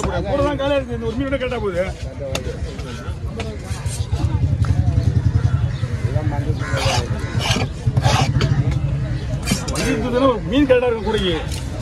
கூட தான் காலையில் இருக்கு இந்த ஒரு மீன் கரெக்டாக போகுது வண்டி இருந்ததுன்னா ஒரு மீன் கரெக்டாக இருக்கும் கூடைக்கு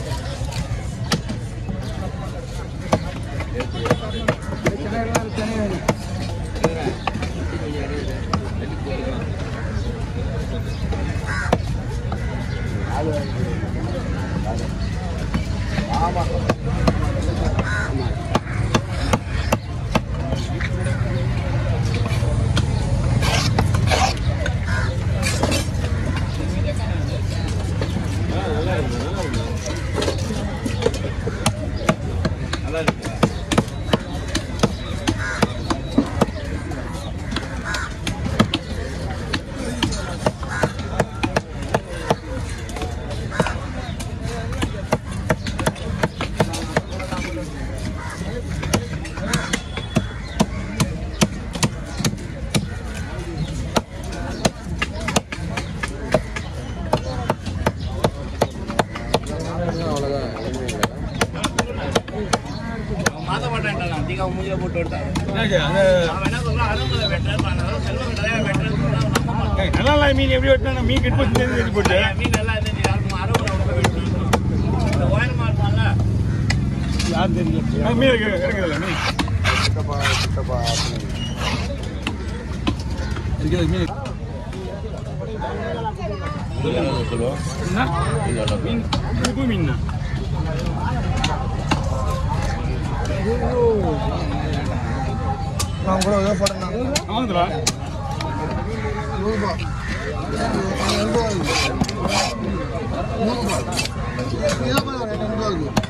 மாத மாட்டேன்ட்டான் அதிகம் அவன் மூஞ்சில போட்டு விட்டான் என்னங்க, அது அவன் என்ன சொல்றான் அருமலை வெட்டுறேன் செல்வம் கிடையாது வெட்டுறேன்னு சொன்னா அவன் நம்ப மாட்டான் ஏய், நல்லா இல்லை மீன் எப்படி வெட்டினா மீன் கெட்டு போச்சு தெரிஞ்சு கெட்டு போட்டு என் மீன் எல்லாம் என்ன நீ யாருக்கும் அருமலை விட வெட்டணும் இந்த ஓயனமா இருப்பான்ல யாரும் தெரியல அது மீன் இருக்கு இருக்குதுல்ல மீன் இருக்குது மீன் என்ன மீன் புது மீன் நான் கூட ஏதோ போட்டேன் ஆமாங்களா நூறு ரூபாய் எண்பது நூறு ரூபாய் இதான் பாருங்க, ரெண்டு நூறு ரூபாய் இருக்கு.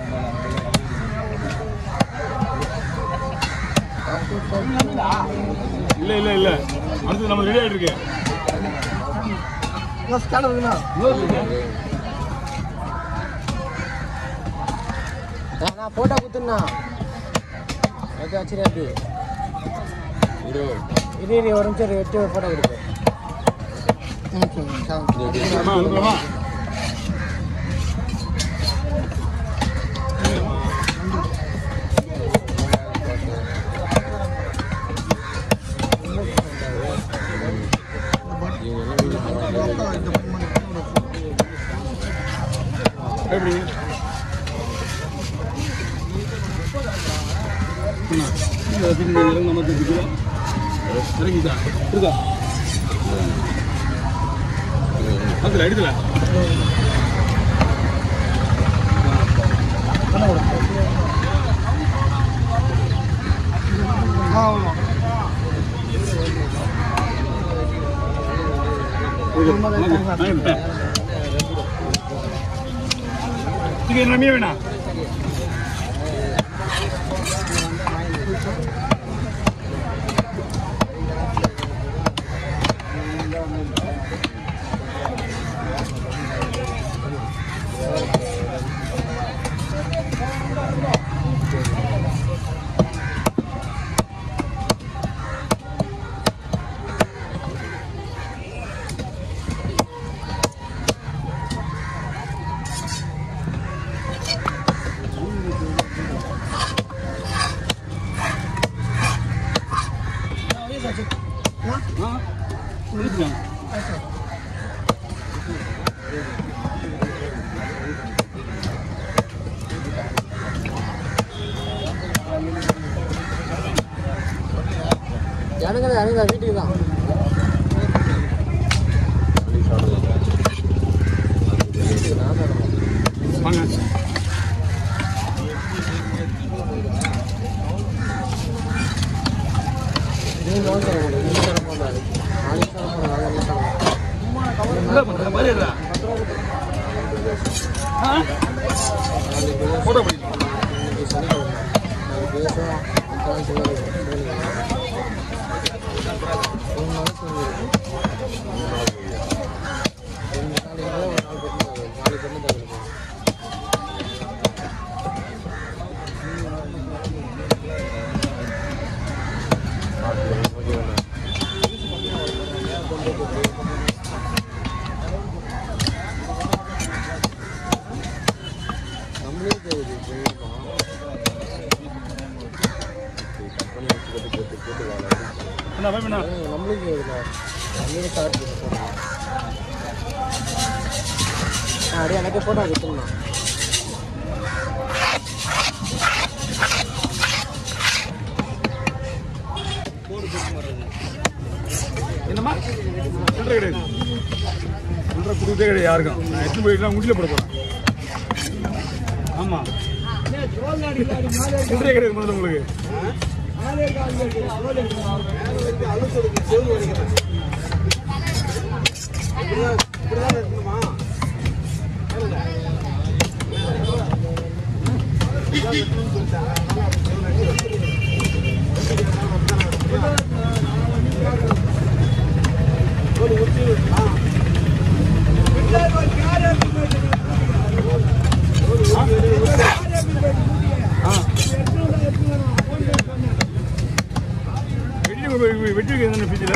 இல்ல இல்ல இல்ல அடுத்து நம்ம ரெடி ஆயிட்டு இருக்கு உங்க ஸ்கேனர் இருக்குண்ணா நான் போட்டோ குத்துனா அது வச்சிரு அப்படி இரு இரு ஒரு நிமிஷம் இரு, வெட்டி ஒரு போட்டோ கொடுப்பேன் ம், சரி, சரி. அம்மா, அனுப்பலாமா லோக்கல் இந்த பண்ணி எப்படி அண்ணா, இந்த பின் இறங்கு நம்ம தெரிஞ்சுக்கலாம் இறங்கிட்டா இருக்கா அதுல எடுக்கல ஆமாம் இது என்ன மீன் வேணா ஆ முடிச்சுக்கலாம் எனக்கு எனக்கு வீட்டுக்கு தான் வாங்க நீ லோன் தர முடியும் நீ தர போடாது நாளைக்கு தர போடாது அதெல்லாம் தர என்ன பண்ற மாதிரி இல்ல ஆ போட்டோ பிடிக்கும் இன்னைக்கு சனிக்கிழமை நாளைக்கு பேசுவோம் அப்புறம் சொல்லுவாங்க மூணு நாள் சொல்லுவாங்க ரெண்டு நாளைக்கு ஒரு நாள் பண்ணி நாலு பண்ணி தரணும் நம்மளே போகுது போயிருக்கோம் என்ன போய் பண்ணா ம், நம்மளுக்கு இதுல நம்மளுக்கு ஸ்டார்ட் பண்ணி அப்படியே எனக்கு போட்டோ கொடுத்துருந்தோம் என்னம்மா சில்லறை கிடையாது சில்லறை கொடுத்தே கிடையாது யாருக்கும் நான் எடுத்து போயிட்டு முடியல போட போகிறேன் ஆமாம் சில்லறை கிடையாது முதல்ல உங்களுக்கு ஆ வெட்டி வெட்டி வைக்கிறது பீச்சில்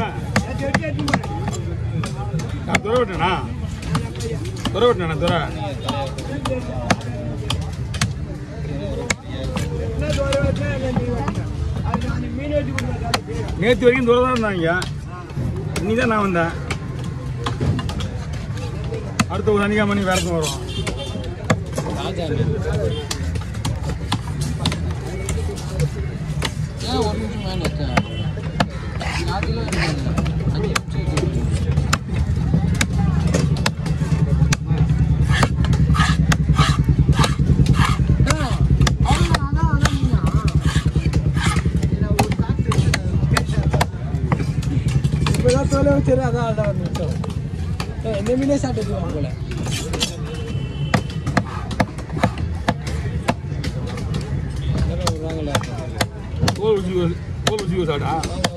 நான் துறை வெட்டேனா துறை வெட்டினா துறை நேற்று வரைக்கும் துறை தான் இருந்தாங்க இன்னைக்கு தான் நான் வந்தேன் அடுத்த ஒரு அன்னிக்கா மணி வேறு வரும் ஏன் ஒரு நிமிஷம் மேலே இருக்கேன் அதுலாம் அஞ்சு நிமிஷம் இப்போதான் தோலை வச்சிரு அதான் அதான் ஒரு நிமிஷம் ஏய், இந்த மீனே சாப்பிட்டு போல வாங்கல தோல் வச்சு தோல் வச்சு சாடா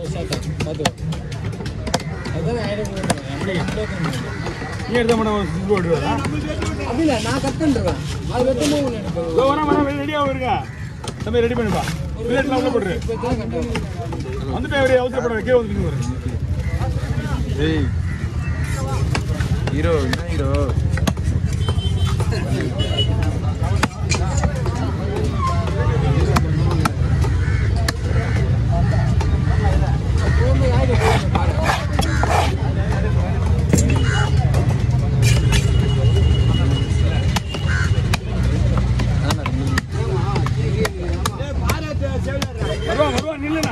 நீ எடுத்த மாட்டேன் சிக்கு போட்டுருவா அப்படில நான் கட் பண்ணுறேன் அது வெட்டமே ஒன்று எடுப்பேன் இதோ வரேன் வரேன் ரெடியாக இருங்க தம்பி ரெடி பண்ணுப்பா பிளேட்லாம் உள்ள போட்டுரு இப்போ தான் கட் பண்ணுறேன் வந்துட்டு அப்படியே அவசரப்பட கீழே வந்து வரேன் ஏய் ஹீரோ என்ன ஹீரோ வருவான் வருவான் நில்லுண்ணா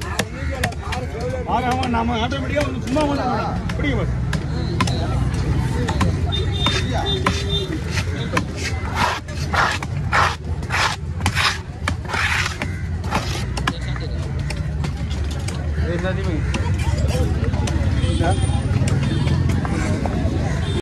ஆகாம நாம ஆட்டோமேட்டிக்காக வந்து சும்மா வந்து பிடிக்க பாரு ஏய் என்ன தீமி இந்த